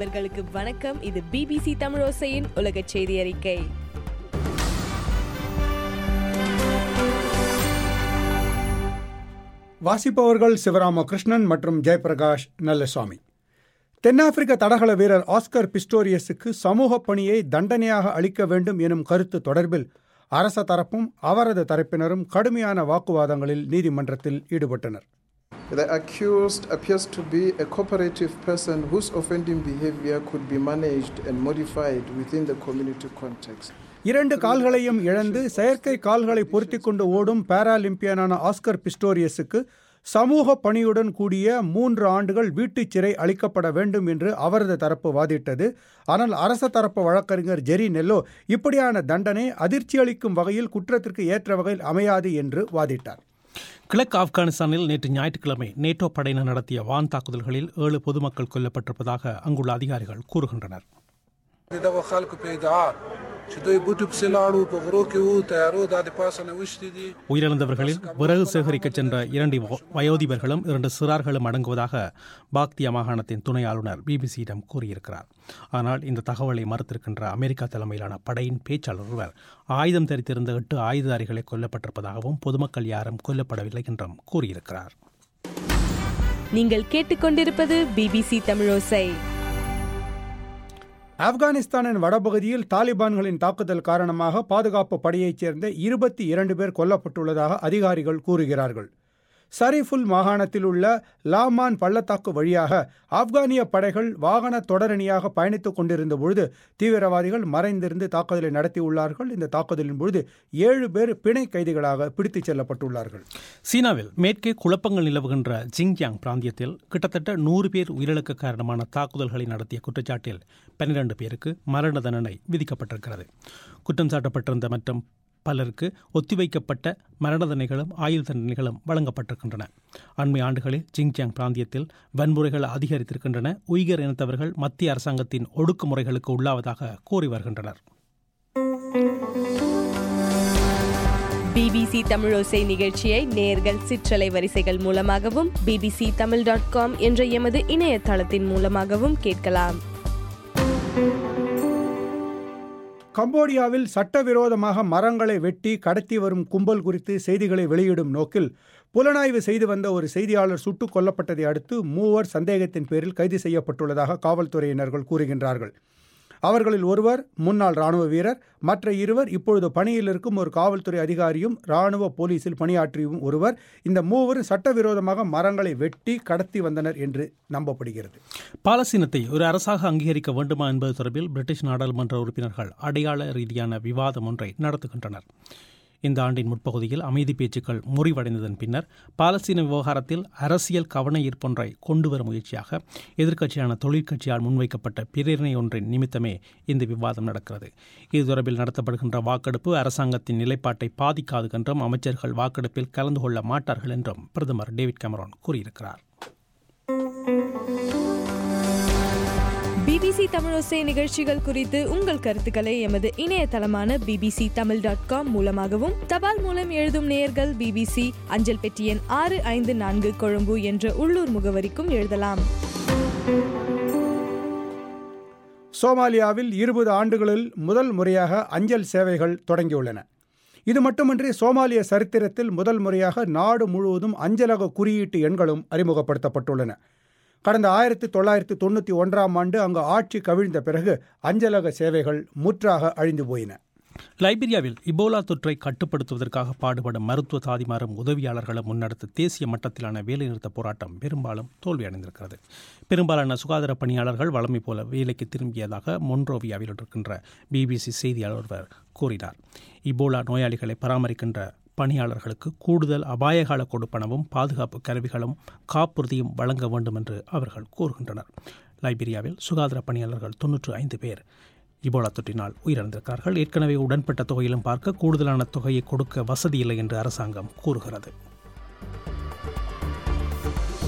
நண்பர்களுக்கு வணக்கம் இது பிபிசி தமிழோசையின் உலக செய்தி அறிக்கை வாசிப்பவர்கள் சிவராமகிருஷ்ணன் மற்றும் ஜெயபிரகாஷ் நல்லசாமி தென்னாப்பிரிக்க தடகள வீரர் ஆஸ்கர் பிஸ்டோரியஸுக்கு சமூக பணியை தண்டனையாக அளிக்க வேண்டும் எனும் கருத்து தொடர்பில் அரச தரப்பும் அவரது தரப்பினரும் கடுமையான வாக்குவாதங்களில் நீதிமன்றத்தில் ஈடுபட்டனர் The accused appears to be a cooperative person whose offending behavior could be managed and modified within the community context. இரண்டு கால்களையும் இழந்து செயற்கை கால்களை பொருத்திக் கொண்டு ஓடும் பாராலிம்பியனான ஆஸ்கர் பிஸ்டோரியஸுக்கு சமூக பணியுடன் கூடிய மூன்று ஆண்டுகள் வீட்டுச் சிறை அளிக்கப்பட வேண்டும் என்று அவரது தரப்பு வாதிட்டது ஆனால் அரச தரப்பு வழக்கறிஞர் ஜெரி நெல்லோ இப்படியான தண்டனை அதிர்ச்சியளிக்கும் வகையில் குற்றத்திற்கு ஏற்ற வகையில் அமையாது என்று வாதிட்டார் கிழக்கு ஆப்கானிஸ்தானில் நேற்று ஞாயிற்றுக்கிழமை நேட்டோ படையினர் நடத்திய வான் தாக்குதல்களில் ஏழு பொதுமக்கள் கொல்லப்பட்டிருப்பதாக அங்குள்ள அதிகாரிகள் கூறுகின்றனர் دغه خلکو په ادعا چې دوی بوټي پسې لاړو په غرو کې وو تیارو دا د پاسه نه وشتي دي உயிரிழந்தவர்களில் விறகு சேகரிக்கச் சென்ற இரண்டு வ- வயோதிபர்களும் இரண்டு சிறார்களும் அடங்குவதாக பாக்தியா மாகாணத்தின் துணை ஆளுநர் பிபிசியிடம் கூறியிருக்கிறார் ஆனால் இந்த தகவலை மறுத்திருக்கின்ற அமெரிக்கா தலைமையிலான படையின் பேச்சாளர் ஒருவர் ஆயுதம் தரித்திருந்த எட்டு ஆயுததாரிகளை கொல்லப்பட்டிருப்பதாகவும் பொதுமக்கள் யாரும் கொல்லப்படவில்லை என்றும் கூறியிருக்கிறார் நீங்கள் கேட்டுக்கொண்டிருப்பது பிபிசி தமிழோசை ஆப்கானிஸ்தானின் வடபகுதியில் தாலிபான்களின் தாக்குதல் காரணமாக பாதுகாப்பு படையைச் சேர்ந்த இருபத்தி இரண்டு பேர் கொல்லப்பட்டுள்ளதாக அதிகாரிகள் கூறுகிறார்கள் சரிஃபுல் மாகாணத்தில் உள்ள லாமான் பள்ளத்தாக்கு வழியாக ஆப்கானிய படைகள் வாகன தொடரணியாக பயணித்துக் கொண்டிருந்த பொழுது தீவிரவாதிகள் மறைந்திருந்து தாக்குதலை நடத்தியுள்ளார்கள் இந்த தாக்குதலின் பொழுது ஏழு பேர் பிணை கைதிகளாக பிடித்துச் செல்லப்பட்டுள்ளார்கள் சீனாவில் மேற்கே குழப்பங்கள் நிலவுகின்ற ஜிங்யாங் பிராந்தியத்தில் கிட்டத்தட்ட நூறு பேர் உயிரிழக்க காரணமான தாக்குதல்களை நடத்திய குற்றச்சாட்டில் பன்னிரண்டு பேருக்கு மரண தண்டனை விதிக்கப்பட்டிருக்கிறது குற்றம் சாட்டப்பட்டிருந்த மற்றும் பலருக்கு ஒத்திவைக்கப்பட்ட மரண தண்டனைகளும் ஆயுள் தண்டனைகளும் வழங்கப்பட்டிருக்கின்றன அண்மை ஆண்டுகளில் ஜிங்ஜியாங் பிராந்தியத்தில் வன்முறைகள் அதிகரித்திருக்கின்றன உய்கர் இனத்தவர்கள் மத்திய அரசாங்கத்தின் ஒடுக்குமுறைகளுக்கு உள்ளாவதாக கூறி வருகின்றனர் பிபிசி தமிழோசை நிகழ்ச்சியை நேர்கள் சிற்றலை வரிசைகள் மூலமாகவும் பிபிசி தமிழ் டாட் காம் என்ற எமது இணையதளத்தின் மூலமாகவும் கேட்கலாம் கம்போடியாவில் சட்டவிரோதமாக மரங்களை வெட்டி கடத்தி வரும் கும்பல் குறித்து செய்திகளை வெளியிடும் நோக்கில் புலனாய்வு செய்து வந்த ஒரு செய்தியாளர் சுட்டுக் கொல்லப்பட்டதை அடுத்து மூவர் சந்தேகத்தின் பேரில் கைது செய்யப்பட்டுள்ளதாக காவல்துறையினர்கள் கூறுகின்றார்கள் அவர்களில் ஒருவர் முன்னாள் ராணுவ வீரர் மற்ற இருவர் இப்பொழுது பணியில் இருக்கும் ஒரு காவல்துறை அதிகாரியும் ராணுவ போலீசில் பணியாற்றியும் ஒருவர் இந்த மூவரும் சட்டவிரோதமாக மரங்களை வெட்டி கடத்தி வந்தனர் என்று நம்பப்படுகிறது பாலஸ்தீனத்தை ஒரு அரசாக அங்கீகரிக்க வேண்டுமா என்பது தொடர்பில் பிரிட்டிஷ் நாடாளுமன்ற உறுப்பினர்கள் அடையாள ரீதியான விவாதம் ஒன்றை நடத்துகின்றனர் இந்த ஆண்டின் முற்பகுதியில் அமைதி பேச்சுக்கள் முறிவடைந்ததன் பின்னர் பாலஸ்தீன விவகாரத்தில் அரசியல் கவன ஈர்ப்பொன்றை கொண்டுவர முயற்சியாக எதிர்க்கட்சியான தொழிற்கட்சியால் முன்வைக்கப்பட்ட பிரேரணை ஒன்றின் நிமித்தமே இந்த விவாதம் நடக்கிறது இது தொடர்பில் நடத்தப்படுகின்ற வாக்கெடுப்பு அரசாங்கத்தின் நிலைப்பாட்டை பாதிக்காது என்றும் அமைச்சர்கள் வாக்கெடுப்பில் கலந்து கொள்ள மாட்டார்கள் என்றும் பிரதமர் டேவிட் கேமரான் கூறியிருக்கிறார் பிபிசி தமிழோசை நிகழ்ச்சிகள் குறித்து உங்கள் கருத்துக்களை எமது இணையதளமான பிபிசி தமிழ் டாட் காம் மூலமாகவும் தபால் மூலம் எழுதும் நேயர்கள் பிபிசி அஞ்சல் பெட்டி எண் ஆறு ஐந்து நான்கு கொழும்பு என்ற உள்ளூர் முகவரிக்கும் எழுதலாம் சோமாலியாவில் இருபது ஆண்டுகளில் முதல் முறையாக அஞ்சல் சேவைகள் தொடங்கியுள்ளன இது மட்டுமின்றி சோமாலிய சரித்திரத்தில் முதல் முறையாக நாடு முழுவதும் அஞ்சலக குறியீட்டு எண்களும் அறிமுகப்படுத்தப்பட்டுள்ளன கடந்த ஆயிரத்தி தொள்ளாயிரத்தி தொண்ணூற்றி ஒன்றாம் ஆண்டு அங்கு ஆட்சி கவிழ்ந்த பிறகு அஞ்சலக சேவைகள் முற்றாக அழிந்து போயின லைபீரியாவில் இபோலா தொற்றை கட்டுப்படுத்துவதற்காக பாடுபடும் மருத்துவ தாதிமாரும் உதவியாளர்களும் முன்னெடுத்த தேசிய மட்டத்திலான வேலைநிறுத்த போராட்டம் பெரும்பாலும் தோல்வியடைந்திருக்கிறது பெரும்பாலான சுகாதார பணியாளர்கள் வழமை போல வேலைக்கு திரும்பியதாக மொன்ரோவியாவில் இருக்கின்ற பிபிசி செய்தியாளர் ஒருவர் கூறினார் இபோலா நோயாளிகளை பராமரிக்கின்ற பணியாளர்களுக்கு கூடுதல் அபாயகால கொடுப்பனவும் பாதுகாப்பு கருவிகளும் காப்புறுதியும் வழங்க வேண்டும் என்று அவர்கள் கூறுகின்றனர் லைபீரியாவில் சுகாதார பணியாளர்கள் தொன்னூற்று ஐந்து பேர் இபோலா தொற்றினால் உயிரிழந்திருக்கிறார்கள் ஏற்கனவே உடன்பட்ட தொகையிலும் பார்க்க கூடுதலான தொகையை கொடுக்க வசதி இல்லை என்று அரசாங்கம் கூறுகிறது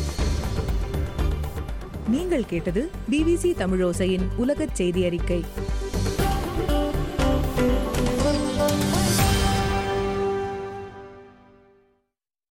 நீங்கள் கேட்டது பிபிசி தமிழோசையின் உலகச் செய்தி அறிக்கை